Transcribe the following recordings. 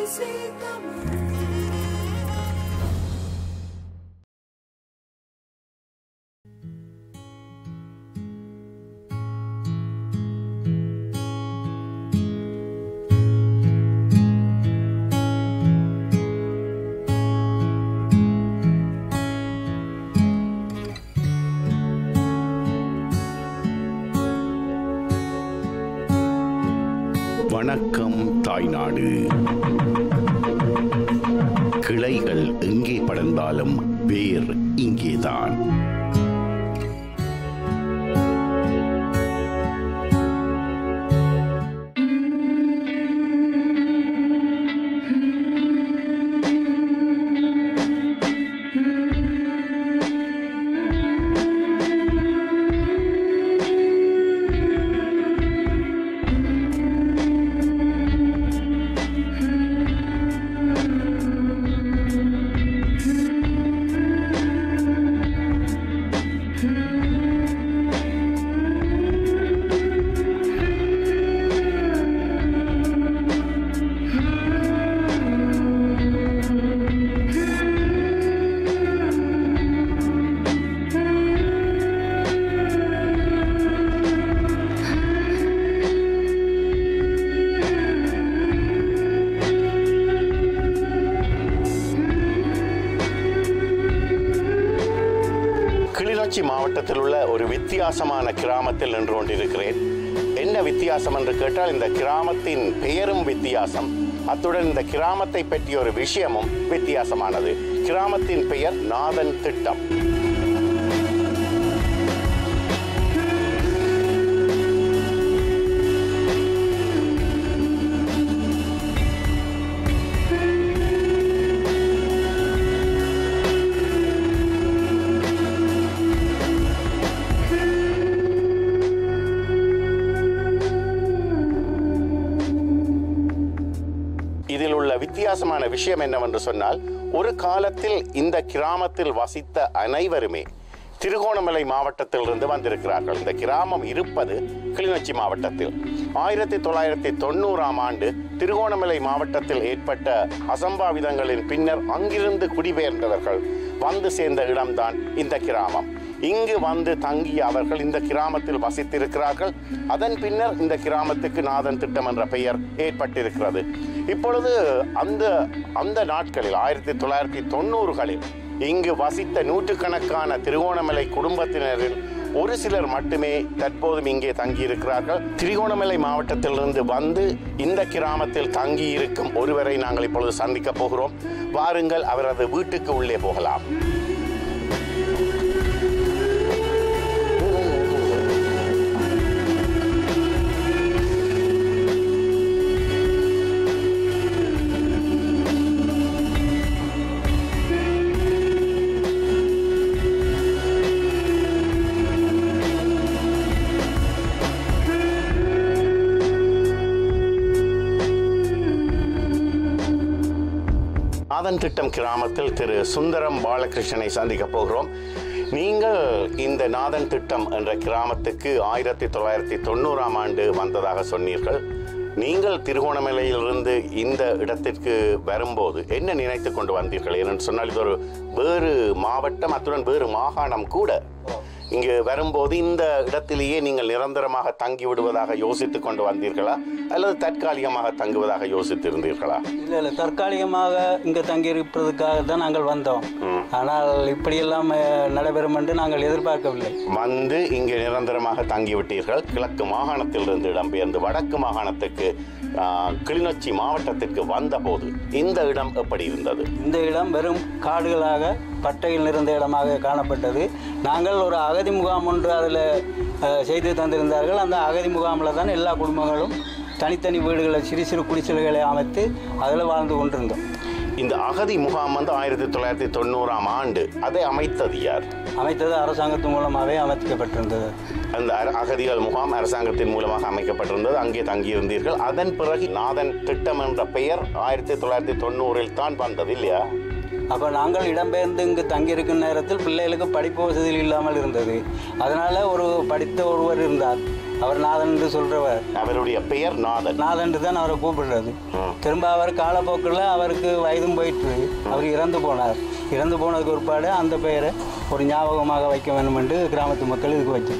Sweet Tamil. வணக்கம் தாய்நாடு கிளைகள் எங்கே படர்ந்தாலும் வேர் இங்கேதான் கிளிநொச்சி மாவட்டத்தில் உள்ள ஒரு வித்தியாசமான கிராமத்தில் நின்று கொண்டிருக்கிறேன் என்ன வித்தியாசம் என்று கேட்டால் இந்த கிராமத்தின் பெயரும் வித்தியாசம் அத்துடன் இந்த கிராமத்தை பற்றிய ஒரு விஷயமும் வித்தியாசமானது கிராமத்தின் பெயர் நாதன் திட்டம் இதில் உள்ள வித்தியாசமான விஷயம் என்னவென்று சொன்னால் ஒரு காலத்தில் இந்த கிராமத்தில் வசித்த அனைவருமே திருகோணமலை மாவட்டத்திலிருந்து வந்திருக்கிறார்கள் இந்த கிராமம் இருப்பது கிளிநொச்சி மாவட்டத்தில் ஆயிரத்தி தொள்ளாயிரத்தி தொண்ணூறாம் ஆண்டு திருகோணமலை மாவட்டத்தில் ஏற்பட்ட அசம்பாவிதங்களின் பின்னர் அங்கிருந்து குடிபெயர்ந்தவர்கள் வந்து சேர்ந்த இடம்தான் இந்த கிராமம் இங்கு வந்து தங்கிய அவர்கள் இந்த கிராமத்தில் வசித்திருக்கிறார்கள் அதன் பின்னர் இந்த கிராமத்துக்கு நாதன் திட்டம் என்ற பெயர் ஏற்பட்டிருக்கிறது இப்பொழுது அந்த அந்த நாட்களில் ஆயிரத்தி தொள்ளாயிரத்தி தொண்ணூறுகளில் இங்கு வசித்த நூற்றுக்கணக்கான திருகோணமலை குடும்பத்தினரில் ஒரு சிலர் மட்டுமே தற்போதும் இங்கே தங்கியிருக்கிறார்கள் திருகோணமலை மாவட்டத்திலிருந்து வந்து இந்த கிராமத்தில் தங்கியிருக்கும் ஒருவரை நாங்கள் இப்பொழுது சந்திக்க போகிறோம் வாருங்கள் அவரது வீட்டுக்கு உள்ளே போகலாம் நாதன் திட்டம் கிராமத்தில் திரு சுந்தரம் பாலகிருஷ்ணனை சந்திக்க போகிறோம் நீங்கள் இந்த நாதன் திட்டம் என்ற கிராமத்துக்கு ஆயிரத்தி தொள்ளாயிரத்தி தொண்ணூறாம் ஆண்டு வந்ததாக சொன்னீர்கள் நீங்கள் திருகோணமலையிலிருந்து இந்த இடத்திற்கு வரும்போது என்ன நினைத்து கொண்டு வந்தீர்கள் ஏனென்று சொன்னால் இது ஒரு வேறு மாவட்டம் அத்துடன் வேறு மாகாணம் கூட இங்கு வரும்போது இந்த இடத்திலேயே நீங்கள் நிரந்தரமாக தங்கி விடுவதாக யோசித்துக் கொண்டு வந்தீர்களா அல்லது தற்காலிகமாக தங்குவதாக யோசித்திருந்தீர்களா இல்லை இல்லை தற்காலிகமாக இங்கே தங்கியிருப்பதற்காக தான் நாங்கள் வந்தோம் ஆனால் இப்படியெல்லாம் அஹ், நடைபெறும் என்று நாங்கள் எதிர்பார்க்கவில்லை வந்து இங்கு நிரந்தரமாக தங்கிவிட்டீர்கள் கிழக்கு மாகாணத்திலிருந்து இடம்பெயர்ந்து வடக்கு மாகாணத்துக்கு ஆ, கிளிநொச்சி மாவட்டத்திற்கு வந்தபோது இந்த இடம் எப்படி இருந்தது இந்த இடம் வெறும் காடுகளாக பட்டையில் நிறைந்த இடமாக காணப்பட்டது நாங்கள் ஒரு அகதி முகாம் ஒன்று அதில் செய்து தந்திருந்தார்கள் அந்த அகதி முகாமில் தான் எல்லா குடும்பங்களும் தனித்தனி வீடுகளை சிறு சிறு குடிசைகளை அமைத்து அதில் வாழ்ந்து கொண்டிருந்தோம் இந்த அகதி முகாம் வந்து ஆயிரத்தி தொள்ளாயிரத்தி தொண்ணூறாம் ஆண்டு அதை அமைத்தது யார் அமைத்தது அரசாங்கத்தின் மூலமாகவே அமைக்கப்பட்டிருந்தது அந்த அர- அகதிகள் முகாம் அரசாங்கத்தின் மூலமாக அமைக்கப்பட்டிருந்தது அங்கே தங்கியிருந்தீர்கள் அதன் பிறகு நாதன் திட்டம் என்ற பெயர் ஆயிரத்தி தொள்ளாயிரத்தி தொண்ணூறில் தான் வந்தது இல்லையா அப்போ நாங்கள் இடம்பெயர்ந்து இங்கு தங்கியிருக்கும் நேரத்தில் பிள்ளைகளுக்கு படிப்பு வசதிகள் இல்லாமல் இருந்தது அதனால் ஒரு படித்த ஒருவர் இருந்தார் அவர் நாதன் என்று சொல்றவர் அவருடைய பெயர் நாதன் நாதன் தான் அவரை கூப்பிடுறது ம். திரும்ப அவர் காலப்போக்கில் அவருக்கு வயதும் போயிட்டு அவர் இறந்து போனார் இறந்து போனதுக்கு ஒருபாடு அந்த பெயரை ஒரு ஞாபகமாக வைக்க வேண்டும் என்று கிராமத்து மக்கள் இதுக்கு வச்சு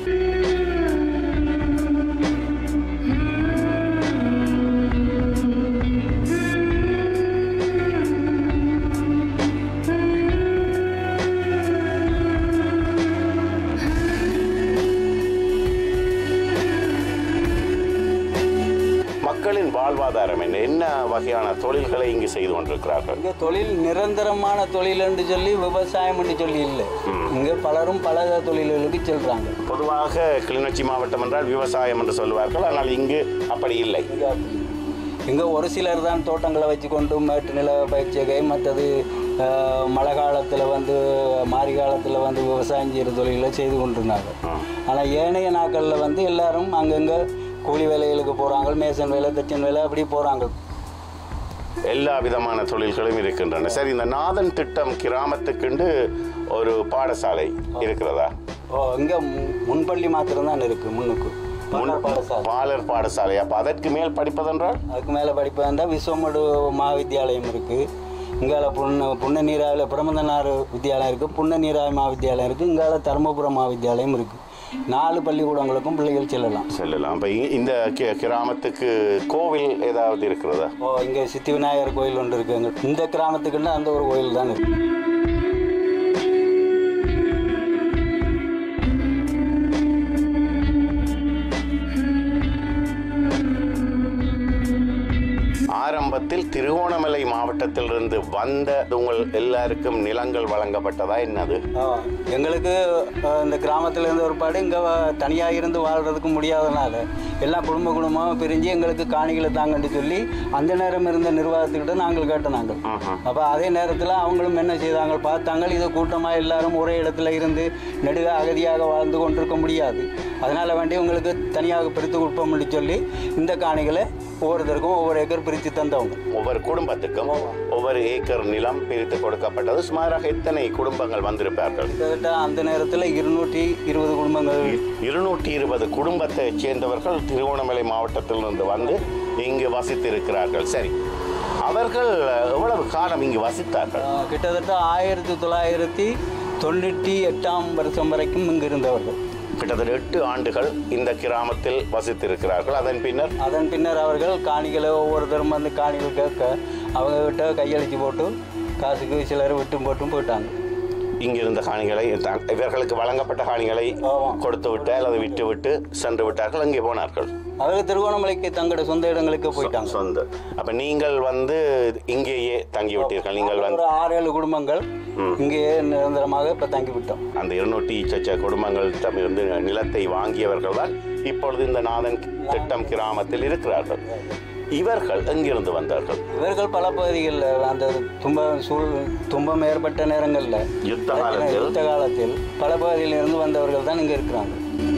மக்களின் வாழ்வாதாரம் என்ன என்ன வகையான தொழில்களை இங்கு செய்து கொண்டிருக்கிறார்கள் இங்கே தொழில் நிரந்தரமான தொழில் என்று சொல்லி விவசாயம் என்று சொல்லி இல்லை இங்கே பலரும் பல தொழில்களுக்கு செல்றாங்க பொதுவாக கிளிநொச்சி மாவட்டம் என்றால் விவசாயம் என்று சொல்வார்கள் ஆனால் இங்கு அப்படி இல்லை இங்கே ஒரு சிலர் தான் தோட்டங்களை வச்சுக்கொண்டு மேட்டு நில பயிற்சிகை மற்றது அஹ், மழை காலத்தில் வந்து மாரி காலத்தில் வந்து விவசாயம் செய்கிற தொழிலை செய்து கொண்டிருந்தாங்க ஆனால் ஏனைய நாட்களில் வந்து எல்லாரும் அங்கங்கே கூலி வேலைகளுக்கு போகிறாங்க மேசன் வேலை தச்சன் வேலை அப்படி போகிறாங்க எல்லா விதமான தொழில்களும் இருக்கின்றன சரி இந்த நாதன் திட்டம் கிராமத்துக்குண்டு ஒரு பாடசாலை இருக்கிறதா ஓ இங்கே முன்பள்ளி மாத்திரம்தான் இருக்குது முன்னுக்கு மன்னர் பாடசாலை பாலர் பாடசாலை அப்ப அதற்கு மேல் படிப்பதென்றால் அதுக்கு மேலே படிப்பதா விஸ்வமடு மகாவித்யாலயம் இருக்குது இங்கால புண்ண புண்ண நீராவில் பிரமந்தனார் வித்யாலயம் இருக்குது புண்ண நீராவி மகாவித்யாலயம் இருக்குது இங்கால தருமபுரம் மகாவித்யாலயம் இருக்குது நாலு பள்ளிக்கூடங்களுக்கும் பிள்ளைகள் செல்லலாம் செல்லலாம் அப்ப இ- இந்த கி- கிராமத்துக்கு கோவில் ஏதாவது இருக்கிறதா ஓ இங்கே சித்தி விநாயகர் கோயில் ஒன்று இருக்குது எங்க இந்த கிராமத்துக்குன்னா அந்த ஒரு கோயில் தான் இருக்குது ஆரம்பத்தில் திருகோணமலை மாவட்டத்திலிருந்து வந்த உங்கள் எல்லாருக்கும் நிலங்கள் வழங்கப்பட்டதா என்னது ஆ, எங்களுக்கு அஹ், இந்த கிராமத்தில் இருந்த ஒரு பாடு இங்கே தனியாக இருந்து வாழ்கிறதுக்கு முடியாதனால எல்லாம் குடும்ப குடும்பமாக பிரிஞ்சு எங்களுக்கு காணிகளை தாங்கன்னு சொல்லி அந்த நேரம் இருந்த நிர்வாகத்துக்கிட்ட நாங்கள் கேட்டோம் நாங்கள் ம்ஹும். அப்போ அதே நேரத்தில் அவங்களும் என்ன செய்தாங்க பார்த்தாங்க இது கூட்டமாக எல்லாரும் ஒரே இடத்துல இருந்து நெடுக அகதியாக வாழ்ந்து கொண்டிருக்க முடியாது அதனால் வேண்டி உங்களுக்கு தனியாக பிரித்து கொடுப்போம்னு சொல்லி இந்த காணிகளை ஒவ்வொருத்தருக்கும் ஒவ்வொரு ஏக்கர் பிரித்து தந்தவங்க ஒவ்வொரு குடும்பத்துக்கும் ஒவ்வொரு ஏக்கர் நிலம் பிரித்து கொடுக்கப்பட்டது சுமாராக எத்தனை குடும்பங்கள் வந்திருப்பார்கள் கிட்டத்தட்ட அந்த நேரத்தில் இருநூற்றி இருபது குடும்பங்கள் இருநூற்றி இருபது குடும்பத்தை சேர்ந்தவர்கள் திருகோணமலை மாவட்டத்திலிருந்து வந்து இங்கு வசித்திருக்கிறார்கள் சரி அவர்கள் எவ்வளவு காலம் இங்கு வசித்தார்கள் ஆஹ் கிட்டத்தட்ட ஆயிரத்தி தொள்ளாயிரத்தி தொண்ணூற்றி எட்டாம் வருஷம் வரைக்கும் இங்கு இருந்தவர்கள் கிட்டத்தட்ட எட்டு ஆண்டுகள் இந்த கிராமத்தில் வசித்திருக்கிறார்கள் அதன் பின்னர் அதன் பின்னர் அவர்கள் காணிகளை ஒவ்வொருத்தரும் வந்து காணிகள் கேட்க அவங்க கிட்ட கையளிச்சு போட்டு காசுக்கு சிலர் விட்டும் போட்டும் போயிட்டாங்க இங்கிருந்த காணிகளை த- இவர்களுக்கு வழங்கப்பட்ட காணிகளை ஆமாம். கொடுத்து விட்டு அல்லது விட்டு விட்டு சென்று விட்டார்கள் அங்கே போனார்கள் அவர்கள் திருவோணமலைக்கு தங்களோட சொந்த இடங்களுக்கு போயிட்டாங்க சொந்த அப்ப நீங்கள் வந்து இங்கேயே தங்கி விட்டீர்கள் நீங்கள் வந்து ஒரு ஆறு ஏழு குடும்பங்கள் இங்கேயே நிரந்தரமாக இப்போ தங்கி விட்டோம் அந்த இருநூற்றி சச்ச குடும்பங்களிடமிருந்து நிலத்தை வாங்கியவர்கள் தான் இப்பொழுது இந்த நாதன் திட்டம் கிராமத்தில் இருக்கிறார்கள் இவர்கள் எங்கிருந்து வந்தார்கள் இவர்கள் பல பகுதிகளில் அந்த துன்பம் சூழ் துன்பம் ஏற்பட்ட நேரங்களில் யுத்த காலத்தில் யுத்த காலத்தில் பல பகுதியிலிருந்து வந்தவர்கள் தான் இங்கே இருக்கிறாங்க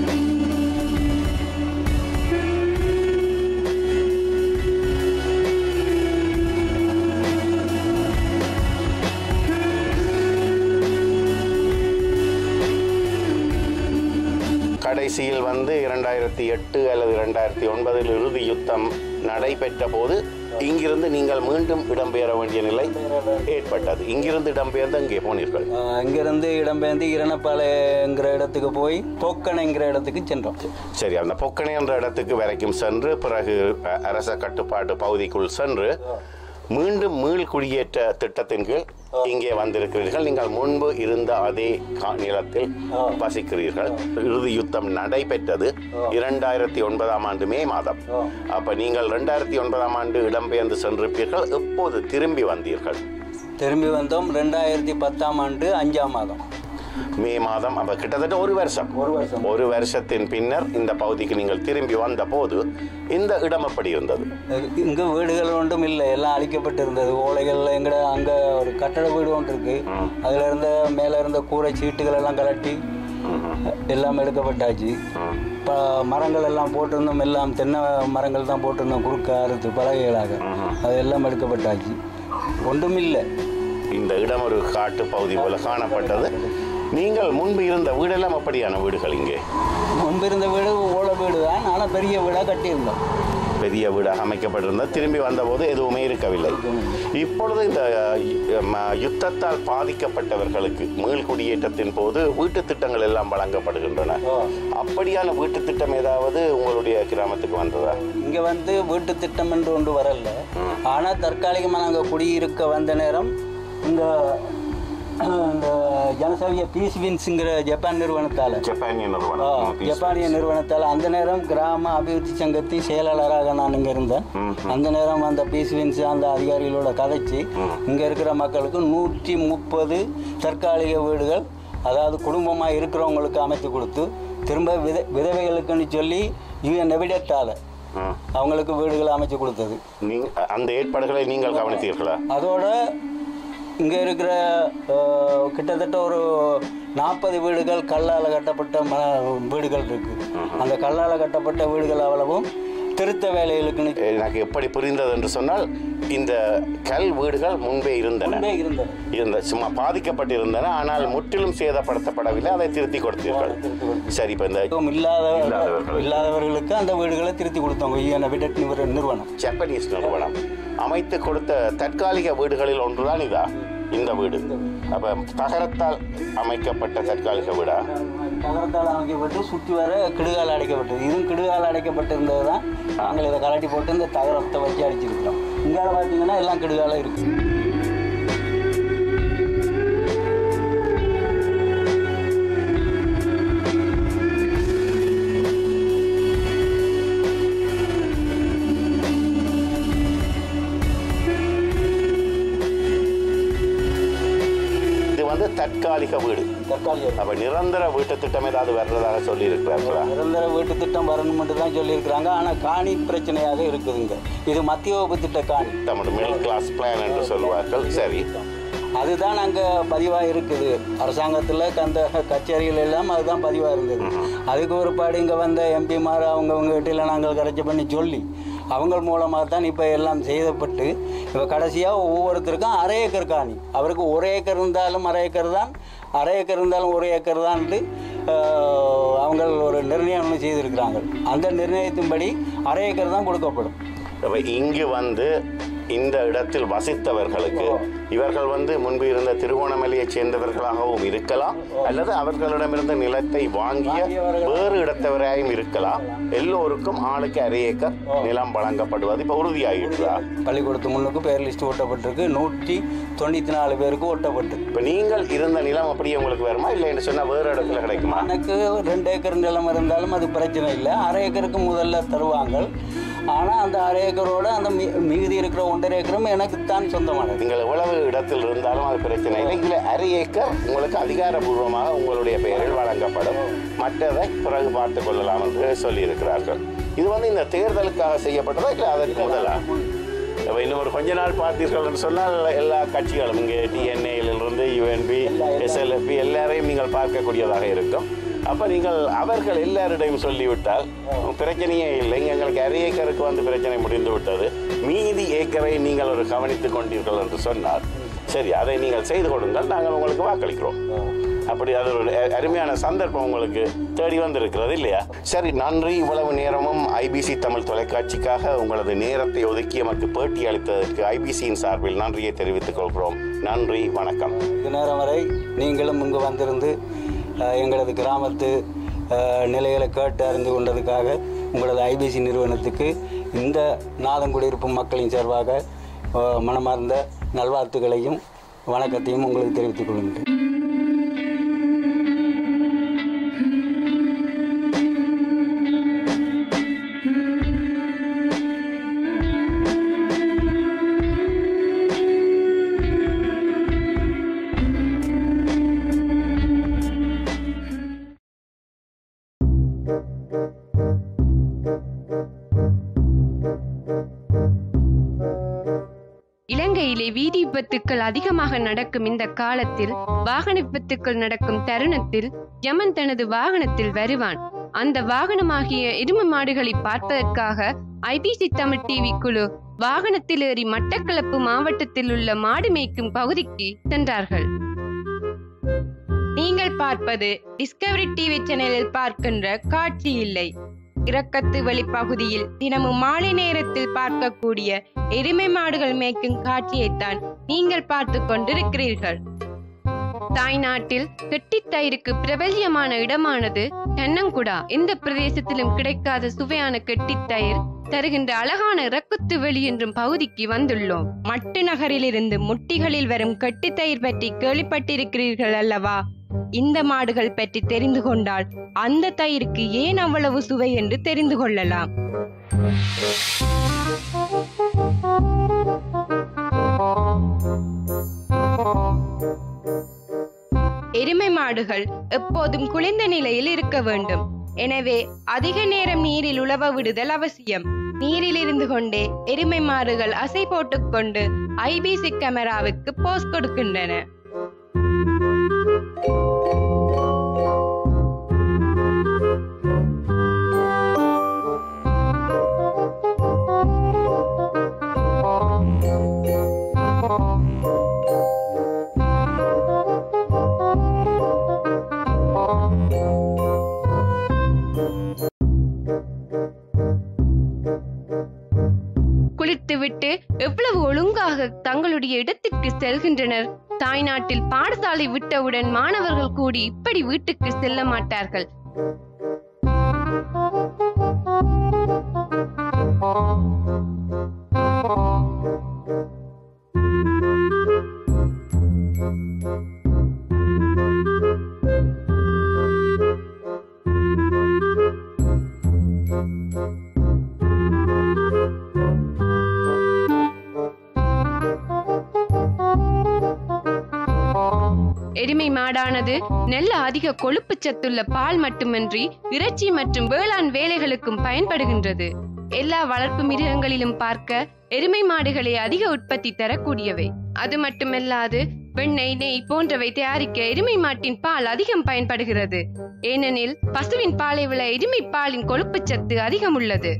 கடைசியில் வந்து இரண்டாயிரத்தி எட்டு அல்லது இரண்டாயிரத்தி ஒன்பதில் இறுதி யுத்தம் நடைபெற்ற போது இங்கிருந்து நீங்கள் மீண்டும் இடம்பெயர வேண்டிய நிலை ஏற்பட்டது இங்கிருந்து இடம்பெயர்ந்து அங்கே போனீர்கள் ஆஹ் இங்கிருந்து இடம்பெயர்ந்து இரணப்பாளையங்கிற இடத்துக்கு போய் போக்கணைங்கிற இடத்துக்கு சென்றோம் சரி அந்த பொக்கணை என்ற இடத்துக்கு வரைக்கும் சென்று பிறகு அ, அரச கட்டுப்பாட்டு பகுதிக்குள் சென்று மீண்டும் மீள் குடியேற்ற திட்டத்தின் கீழ் இங்கே வந்திருக்கிறீர்கள் நீங்கள் முன்பு இருந்த அதே கா- நிலத்தில் வசிக்கிறீர்கள் இறுதி யுத்தம் நடைபெற்றது இரண்டாயிரத்தி ஒன்பதாம் ஆண்டு மே மாதம் அப்ப நீங்கள் இரண்டாயிரத்தி ஒன்பதாம் ஆண்டு இடம்பெயர்ந்து சென்றிருப்பீர்கள் எப்போது திரும்பி வந்தீர்கள் திரும்பி வந்தோம் ரெண்டாயிரத்தி பத்தாம் ஆண்டு அஞ்சாம் மாதம் மே மாதம் அப்ப கிட்டத்தட்ட ஒரு வருஷம் ஒரு வருஷம் ஒரு வருஷத்தின் பின்னர் இந்த பகுதிக்கு நீங்கள் திரும்பி வந்த போது இந்த இடம் எப்படி இருந்தது இங்கே வீடுகள் ஒன்றும் இல்லை எல்லாம் அழிக்கப்பட்டு இருந்தது ஓலைகளில் எங்கட அங்கே ஒரு கட்டட வீடு ஒன்று இருக்கு அதில் இருந்த மேலே இருந்த கூரை சீட்டுகள் எல்லாம் கலட்டி எல்லாம் எடுக்கப்பட்டாச்சு ப மரங்கள் எல்லாம் போட்டிருந்தோம் எல்லாம் தென்னை மரங்கள் தான் போட்டிருந்தோம் குறுக்க அறுத்து பலகைகளாக அது எல்லாம் எடுக்கப்பட்டாச்சு ஒன்றும் இல்லை இந்த இடம் ஒரு காட்டு பகுதி போல காணப்பட்டது நீங்கள் முன்பு இருந்த வீடெல்லாம் அப்படியான வீடுகள் இங்கே முன்பு இருந்த வீடு ஓல வீடு தான் ஆனால் பெரிய வீடாக கட்டியிருந்தோம் பெரிய வீடாக அமைக்கப்பட்டிருந்தது திரும்பி வந்தபோது எதுவுமே இருக்கவில்லை இப்பொழுது இந்த அஹ், ம- யுத்தத்தால் பாதிக்கப்பட்டவர்களுக்கு மீள் குடியேற்றத்தின் போது வீட்டு திட்டங்கள் எல்லாம் வழங்கப்படுகின்றன அப்படியான வீட்டு திட்டம் ஏதாவது உங்களுடைய கிராமத்துக்கு வந்ததா இங்கே வந்து வீட்டு திட்டம் என்று ஒன்று வரல ஆனால் தற்காலிகமாக நாங்கள் குடியிருக்க வந்த நேரம் இந்த இந்த ஜனசவிய பீஸ் வின்ஸுங்கிற ஜப்பான் நிறுவனத்தால் ஜப்பானிய ஆ, நிறுவனம் ஜப்பானிய நிறுவனத்தால் அந்த நேரம் கிராம அபிவிருத்தி சங்கத்தின் செயலாளராக நான் இங்கே இருந்தேன் அந்த நேரம் அந்த பீஸ் வின்ஸ் அந்த அதிகாரிகளோட கதைச்சு இங்கே இருக்கிற மக்களுக்கு நூற்றி முப்பது தற்காலிக வீடுகள் அதாவது குடும்பமாக இருக்கிறவங்களுக்கு அமைத்து கொடுத்து திரும்ப வித விதவைகளுக்குன்னு சொல்லி யூஎன் எவிடட்டால் ம். அவங்களுக்கு வீடுகள் அமைச்சு கொடுத்தது நீங்க அந்த ஏற்பாடுகளை நீங்கள் கவனித்தீர்களா அதோட இங்கே இருக்கிற அஹ், கிட்டத்தட்ட ஒரு நாற்பது வீடுகள் கல்லால் கட்டப்பட்ட ம வீடுகள் இருக்கு அந்த கல்லால் கட்டப்பட்ட வீடுகள் அவ்வளவும் திருத்த வேலைகளுக்குன்னு எனக்கு எப்படி புரிந்தது என்று சொன்னால் இந்த கல் வீடுகள் முன்பே இருந்தன முன்பே இருந்தது இருந்த சும்மா பாதிக்கப்பட்டிருந்தன ஆனால் முற்றிலும் சேதப்படுத்தப்படவில்லை அதை திருத்தி கொடுத்தீர்கள் சரி இப்போ இந்த எதுவும் இல்லாத இல்லாதவர்கள். இல்லாதவர்களுக்கு அந்த வீடுகளை திருத்தி கொடுத்தோம் ஈஎன் விடட் நிறுவனம் ஜப்பனீஸ் நிறுவனம் அமைத்து கொடுத்த தற்காலிக வீடுகளில் ஒன்றுதான் இதா இந்த வீடு அப்ப தகரத்தால் அமைக்கப்பட்ட தற்காலிக வீடா தகரத்தால் அமைக்கப்பட்டு சுற்றி வர கிடுகால் அடைக்கப்பட்டது இதுவும் கிடுகால் அடைக்கப்பட்டிருந்தது தான் நாங்கள் இதை கலட்டி போட்டு இந்த தகரத்தை வச்சு அடிச்சிருக்கிறோம் இங்கால பார்த்தீங்கன்னா எல்லாம் கிடுகாலம் இருக்குது இது வந்து தற்காலிக வீடு தற்காலிக அப்ப நிரந்தர வீட்டு திட்டம் ஏதாவது வர்றதாக சொல்லி இருக்கிறார்களா நிரந்தர வீட்டு திட்டம் வரணும் மட்டும் தான் சொல்லியிருக்கிறாங்க ஆனால் காணி பிரச்சனையாக இருக்குதுங்க இது மத்திய வகுப்பு திட்ட காணி தமிழ் மிடில் கிளாஸ் பிளான் என்று சொல்வார்கள் சரி அதுதான் அங்கே பதிவாக இருக்குது அரசாங்கத்தில் அந்த கச்சேரிகள் எல்லாம் அதுதான் பதிவாக இருந்தது அதுக்கு ஒருபாடு இங்கே வந்த எம்பிமார் அவங்கவுங்க வீட்டில் நாங்கள் கரைச்சி பண்ணி சொல்லி அவங்க மூலமாக தான் இப்போ எல்லாம் செய்யப்பட்டு இப்போ கடைசியாக ஒவ்வொருத்தருக்கும் அரை ஏக்கர் காணி அவருக்கு ஒரு ஏக்கர் இருந்தாலும் அரை ஏக்கர் தான் அரை ஏக்கர் இருந்தாலும் ஒரு ஏக்கர் தான்ட்டு ஆஹ், அவங்க ஒரு நிர்ணயம் ஒண்ணு செய்திருக்கிறாங்க அந்த நிர்ணயத்தின்படி அரை ஏக்கர் தான் கொடுக்கப்படும் அப்ப இங்கு வந்து இந்த இடத்தில் வசித்தவர்களுக்கு இவர்கள் வந்து முன்பு இருந்த திருவோணமலையைச் சேர்ந்தவர்களாகவும் இருக்கலாம் அல்லது அவர்களிடமிருந்து நிலத்தை வாங்கிய வேறு இடத்தவராயும் இருக்கலாம் எல்லோருக்கும் ஆளுக்கு அரை ஏக்கர் நிலம் வழங்கப்படுவது இப்ப உறுதியாகிடுதா பள்ளிக்கூடத்து முன்னுக்கு பேர் லிஸ்ட் ஒட்டப்பட்டிருக்கு நூற்றி தொண்ணூற்றி நாலு பேருக்கு ஒட்டப்பட்டிருக்கு இப்ப நீங்கள் இருந்த நிலம் அப்படியே உங்களுக்கு வருமா இல்லை என்று சொன்னா வேறு இடத்துல கிடைக்குமா எனக்கு ரெண்டு ஏக்கர் நிலம் இருந்தாலும் அது பிரச்சனை இல்லை அரை ஏக்கருக்கு முதல்ல தருவாங்க ஆனால் அந்த அரை ஏக்கரோட அந்த மீ- மீதி இருக்கிற ஒன்றரை ஏக்கரும் எனக்கு தான் சொந்தமானது நீங்கள் எவ்வளவு இடத்தில் இருந்தாலும் அது பிரச்சனை இல்லை இதுல அரை ஏக்கர் உங்களுக்கு அதிகாரபூர்வமாக உங்களுடைய பெயரில் வழங்கப்படும் மற்றதை பிறகு பார்த்துக் கொள்ளலாம் என்று சொல்லியிருக்கிறார்கள் இது வந்து இந்த தேர்தலுக்காக செய்யப்பட்டதா இல்லை அதற்கு முதலா இப்போ இன்னும் ஒரு கொஞ்ச நாள் பார்த்தீர்கள் என்று சொன்னால் எல்லா கட்சிகளும் இங்கே டிஎன்ஏயிலிருந்து யூஎன்பி எஸ்எல்எஃபி எல்லாரையும் நீங்கள் பார்க்கக்கூடியதாக இருக்கும் அப்போ நீங்கள் அவர்கள் எல்லாரிடையும் சொல்லிவிட்டால் பிரச்சனையே இல்லை இங்க எங்களுக்கு அரை ஏக்கருக்கு வந்து பிரச்சனை முடிந்து விட்டது மீதி ஏக்கரை நீங்கள் ஒரு கவனித்துக் கொண்டீர்கள் என்று சொன்னால் சரி அதை நீங்கள் செய்து கொடுங்கள் நாங்கள் உங்களுக்கு வாக்களிக்கிறோம் அப்படி அது ஒரு அ- அருமையான சந்தர்ப்பம் உங்களுக்கு தேடி வந்திருக்கிறது இல்லையா சரி நன்றி இவ்வளவு நேரமும் ஐபிசி தமிழ் தொலைக்காட்சிக்காக உங்களது நேரத்தை ஒதுக்கி எமக்கு பேட்டி அளித்ததற்கு ஐபிசியின் சார்பில் நன்றியை தெரிவித்துக் கொள்கிறோம் நன்றி வணக்கம் இது நேரம் வரை நீங்களும் இங்கு வந்திருந்து அஹ், எங்களது கிராமத்து அஹ், நிலைகளை கேட்டு அறிந்து கொண்டதுக்காக உங்களது ஐபிசி நிறுவனத்துக்கு இந்த நாதங்குடியிருப்பு மக்களின் சார்பாக அஹ், மனமார்ந்த நல்வாழ்த்துக்களையும் வணக்கத்தையும் உங்களுக்கு தெரிவித்துக் கொள்கின்றேன் இலங்கையிலே வீதி விபத்துக்கள் அதிகமாக நடக்கும் இந்த காலத்தில் வாகன விபத்துக்கள் நடக்கும் தருணத்தில் யமன் தனது வாகனத்தில் வருவான் அந்த வாகனமாகிய எருமை மாடுகளை பார்ப்பதற்காக ஐபிசி தமிழ் டிவி குழு வாகனத்தில் ஏறி மட்டக்களப்பு மாவட்டத்தில் உள்ள மாடு மேய்க்கும் பகுதிக்கு சென்றார்கள் நீங்கள் பார்ப்பது டிஸ்கவரி டிவி சேனலில் பார்க்கின்ற காட்சி இல்லை இறக்கத்து வெளிப்பகுதியில் தினமும் மாலை நேரத்தில் பார்க்கக்கூடிய எருமை மாடுகள் மேய்க்கும் காட்சியைத்தான் நீங்கள் பார்த்து கொண்டிருக்கிறீர்கள் தாய்நாட்டில் கெட்டித்தயிருக்கு பிரபல்யமான இடமானது தென்னங்குடா எந்த பிரதேசத்திலும் கிடைக்காத சுவையான கெட்டித்தயிர் தருகின்ற அழகான இறக்குத்து வெளி என்றும் பகுதிக்கு வந்துள்ளோம் மட்டு நகரிலிருந்து முட்டிகளில் வரும் கெட்டித்தயிர் பற்றி கேள்விப்பட்டிருக்கிறீர்கள் அல்லவா இந்த மாடுகள் பற்றி தெரிந்து கொண்டால் அந்த தயிருக்கு ஏன் அவ்வளவு சுவை என்று தெரிந்து கொள்ளலாம் எருமை மாடுகள் எப்போதும் குளிர்ந்த நிலையில் இருக்க வேண்டும் எனவே அதிக நேரம் நீரில் உலவ விடுதல் அவசியம் நீரில் இருந்து கொண்டே எருமை மாடுகள் அசை போட்டுக்கொண்டு ஐபிசி கேமராவுக்கு போஸ் கொடுக்கின்றன குளித்துவிட்டு எவ்வளவு ஒழுங்காக தங்களுடைய இடத்திற்கு செல்கின்றனர் தாய்நாட்டில் பாடசாலை விட்டவுடன் மாணவர்கள் கூடி இப்படி வீட்டுக்கு செல்ல மாட்டார்கள் எருமை மாடானது நல்ல அதிக கொழுப்பு சத்துள்ள பால் மட்டுமின்றி இறைச்சி மற்றும் வேளாண் வேலைகளுக்கும் பயன்படுகின்றது எல்லா வளர்ப்பு மிருகங்களிலும் பார்க்க எருமை மாடுகளே அதிக உற்பத்தி தரக்கூடியவை அது மட்டுமல்லாது வெண்ணெய் நெய் போன்றவை தயாரிக்க எருமை மாட்டின் பால் அதிகம் பயன்படுகிறது ஏனெனில் பசுவின் பாலை விட எருமை பாலின் கொழுப்புச் சத்து அதிகம் உள்ளது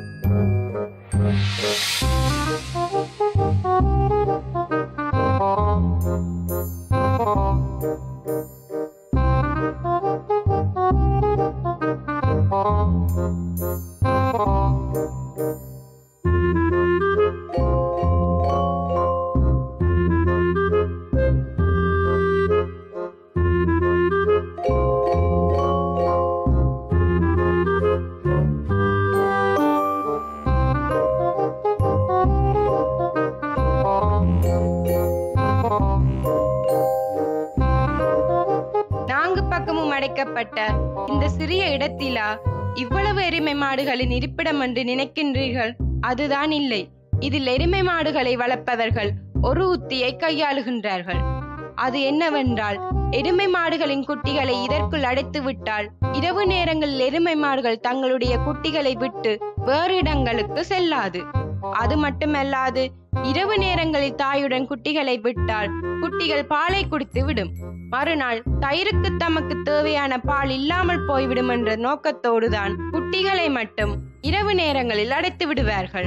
நான்கு பக்கமும் அடைக்கப்பட்ட இந்த சிறிய இடத்திலா இவ்வளவு எருமை மாடுகளின் இருப்பிடம் என்று நினைக்கின்றீர்கள் அதுதான் இல்லை இதில் எருமை மாடுகளை வளர்ப்பவர்கள் ஒரு உத்தியை கையாளுகின்றார்கள் அது என்னவென்றால் எருமை மாடுகளின் குட்டிகளை இதற்குள் அடைத்து விட்டால் இரவு நேரங்களில் எருமை மாடுகள் தங்களுடைய குட்டிகளை விட்டு வேறு இடங்களுக்கு செல்லாது அது மட்டுமல்லாது இரவு நேரங்களில் தாயுடன் குட்டிகளை விட்டால் குட்டிகள் பாலை குடித்து விடும் மறுநாள் தயிருக்கு தமக்கு தேவையான பால் இல்லாமல் போய்விடும் என்ற நோக்கத்தோடுதான் குட்டிகளை மட்டும் இரவு நேரங்களில் அடைத்து விடுவார்கள்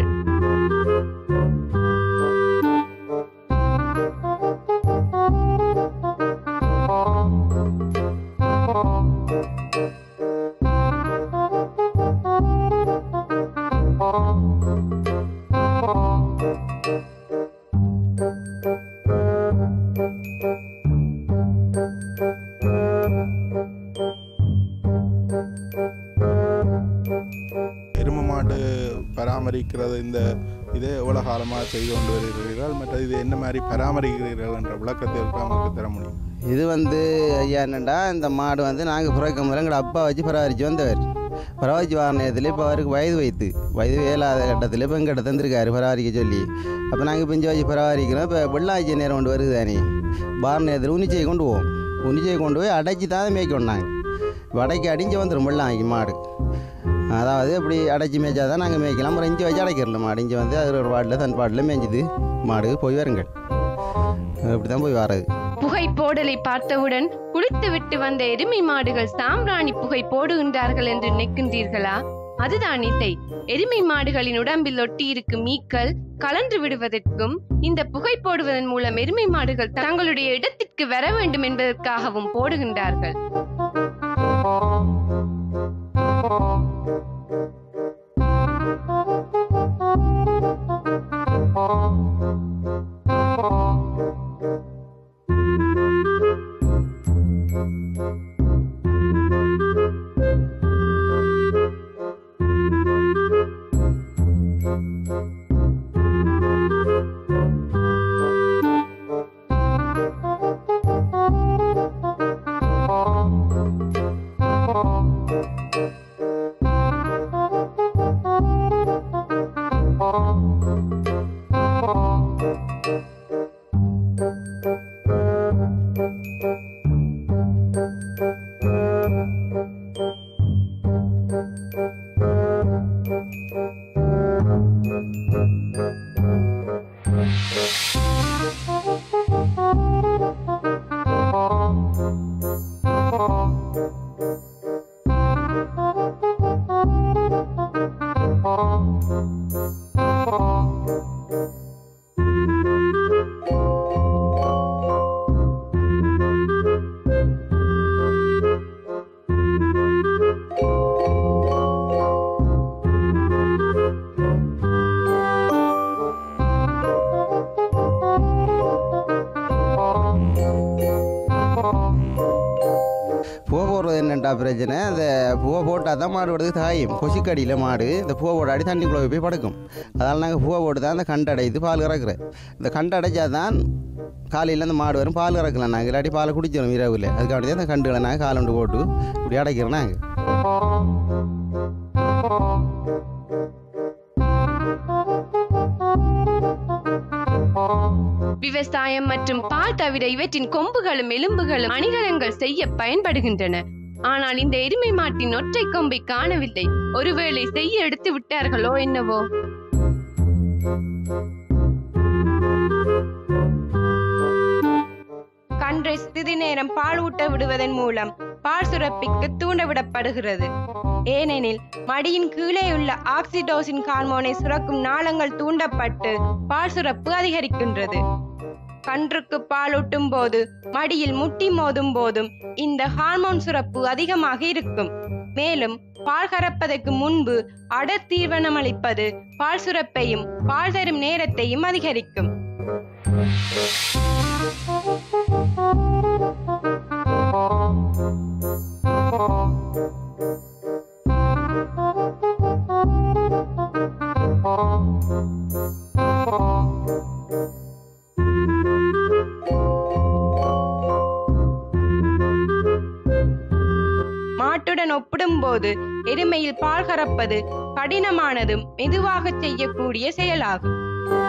எருமை மாடு பராமரிக்கிறது இந்த இதை எவ்வளோ காலமாக செய்து கொண்டு வருகிறீர்கள் மற்றது இது என்ன மாதிரி பராமரிக்கிறீர்கள் என்ற விளக்கத்தை நமக்கு தர முடியும் இது வந்து ஐயா என்னண்டா இந்த மாடு வந்து நாங்கள் பிறக்க முதல்ல எங்களோட அப்பா வச்சு பராமரித்து வந்தவர் பராமரித்து வர நேரத்தில் இப்போ அவருக்கு வயது வைத்து வயது இயலாத கட்டத்தில் இப்போ எங்கிட்ட தந்திருக்காரு பராமரிக்க சொல்லி அப்போ நாங்கள் பிஞ்சு வச்சு பராமரிக்கிறோம் இப்போ வெள்ளாய்ச்சி நேரம் கொண்டு வருது தானே பார நேரத்தில் உன்னிச்சை கொண்டு போவோம் உன்னிச்சை கொண்டு போய் அடைச்சி தான் மேய்க்கணும் நாங்கள் இப்போ அடைக்கி அடிஞ்சு வந்துடும் வெள்ளாய்க்கு மாடு அதாவது இப்படி அடைச்சி மேய்ச்சா தான் நாங்கள் மேய்க்கலாம் அப்புறம் இஞ்சி வச்சு அடைக்கிறோம் மாடு இஞ்சி வந்து அது ஒரு பாட்டில் தன் பாட்டில் மேய்ஞ்சுது மாடு போய் வருங்கள் இப்படி தான் போய் வர்றது புகை போடலை பார்த்தவுடன் குளித்துவிட்டு வந்த எருமை மாடுகள் சாம்பிராணி புகை போடுகின்றார்கள் என்று நினைக்கின்றீர்களா அதுதான் இல்லை எருமை மாடுகளின் உடம்பில் ஒட்டியிருக்கும் மீக்கள் கலன்று விடுவதற்கும் இந்த புகை போடுவதன் மூலம் எருமை மாடுகள் தங்களுடைய இடத்திற்கு வர வேண்டும் என்பதற்காகவும் போடுகின்றார்கள் பூவை போடுறது என்னண்டா பிரச்சனை அந்த பூவை போட்டால் தான் மாடு விடுறது தாயும் கொசிக்கடியில் மாடு இந்த பூவை போடாடி தண்ணிக்குள்ளே போய் படுக்கும் அதனால் நாங்கள் பூவை போட்டு தான் அந்த கண்டு அடைத்து பால் கறக்குறேன் இந்த கண்டு அடைச்சா தான் காலையில் அந்த மாடு வரும் பால் கறக்கலாம் நாங்கள் இல்லாட்டி பாலை குடிச்சிடும் இரவில் அதுக்காக தான் அந்த கண்டுகளை நாங்கள் காலண்டு போட்டு இப்படி அடைக்கிறோம் நாங்கள் விவசாயம் மற்றும் பால் தவிர இவற்றின் கொம்புகளும் எலும்புகளும் அணிகலன்கள் செய்ய பயன்படுகின்றன ஆனால் இந்த எருமை மாட்டின் ஒற்றை கொம்பை காணவில்லை ஒருவேளை செய்ய எடுத்து விட்டார்களோ என்னவோ கன்றை சிறிது நேரம் பால் ஊட்ட விடுவதன் மூலம் பால் சுரப்பிக்கு தூண்டவிடப்படுகிறது ஏனெனில் மடியின் கீழேயுள்ள ஆக்சிடோசின் ஹார்மோனை சுரக்கும் நாளங்கள் தூண்டப்பட்டு பால் சுரப்பு அதிகரிக்கின்றது கன்றுக்கு பாலூட்டும் போது மடியில் முட்டி மோதும் போதும் இந்த ஹார்மோன் சுரப்பு அதிகமாக இருக்கும் மேலும் பால் கறப்பதற்கு முன்பு அடர் தீவனமளிப்பது பால் சுரப்பையும் பால் தரும் நேரத்தையும் அதிகரிக்கும் மாட்டுடன் ஒப்பிடும்போது எருமையில் பால் கறப்பது கடினமானதும் மெதுவாக செய்யக்கூடிய செயலாகும்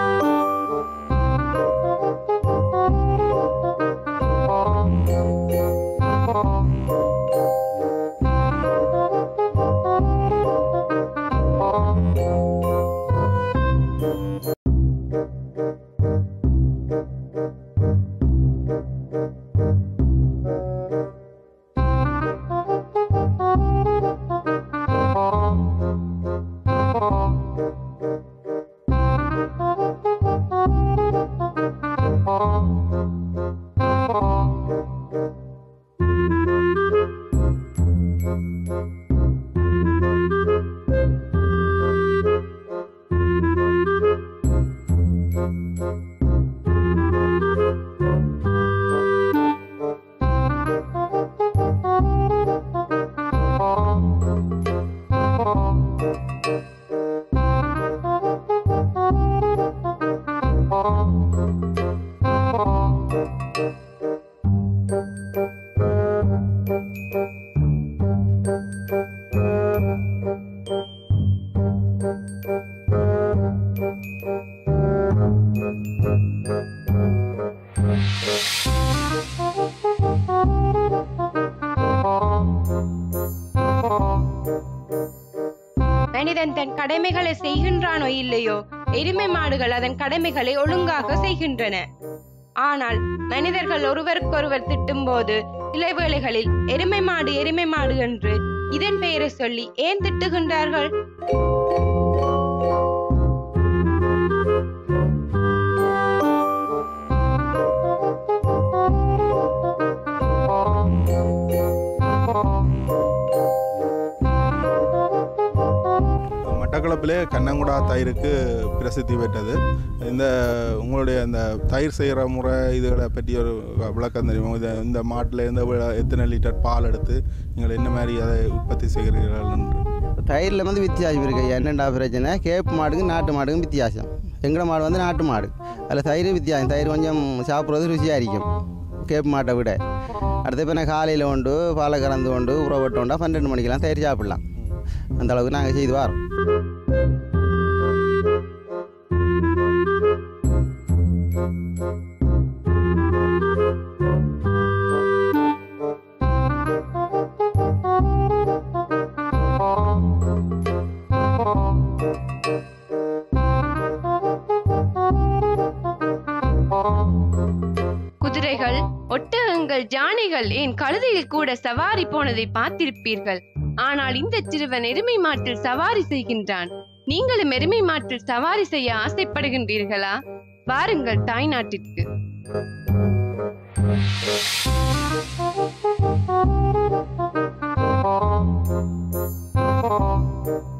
மனிதன் தன் கடமைகளை செய்கின்றானோ இல்லையோ எருமை மாடுகள் அதன் கடமைகளை ஒழுங்காக செய்கின்றன ஆனால் மனிதர்கள் ஒருவருக்கொருவர் திட்டும்போது சில வேளைகளில் எருமை மாடு எருமை மாடு என்று இதன் பெயரை சொல்லி ஏன் திட்டுகின்றார்கள் மட்டக்களப்பிலே கண்ணங்குடா தயிருக்கு பிரசித்தி பெற்றது இந்த உங்களுடைய அந்த தயிர் செய்கிற முறை இதுகளை பற்றி ஒரு விளக்கம் தெரியுமா இது இந்த மாட்டில் இருந்து எவ்வளவு- எத்தனை லிட்டர் பால் எடுத்து நீங்கள் என்ன மாதிரி அதை உற்பத்தி செய்கிறீர்கள் என்று தயிரில் வந்து வித்தியாசம் இருக்குது என்னெண்டா பிரச்சனை கேப் மாடுக்கும் நாட்டு மாடுக்கும் வித்தியாசம் எங்கட மாடு வந்து நாட்டு மாடு அதில் தயிர் வித்தியாசம் தயிர் கொஞ்சம் சாப்பிட்றது ருசியாக இருக்கும் கேப் மாட்டை விட அடுத்து இப்போ நான் காலையில் உண்டு பாலை கறந்து கொண்டு உறவட்டு உண்டா பன்னெண்டு மணிக்கெல்லாம் தயிர் சாப்பிடலாம் அந்த அளவுக்கு நாங்கள் செய்து வரோம் குதிரைகள் ஒட்டகங்கள் ஜானைகள் ஏன் கழுதையில் கூட சவாரி போனதை பார்த்திருப்பீர்கள் ஆனால் இந்த சிறுவன் எருமை மாட்டில் சவாரி செய்கின்றான் நீங்களும் எருமை மாட்டில் சவாரி செய்ய ஆசைப்படுகின்றீர்களா வாருங்கள் தாய்நாட்டிற்கு Thank you.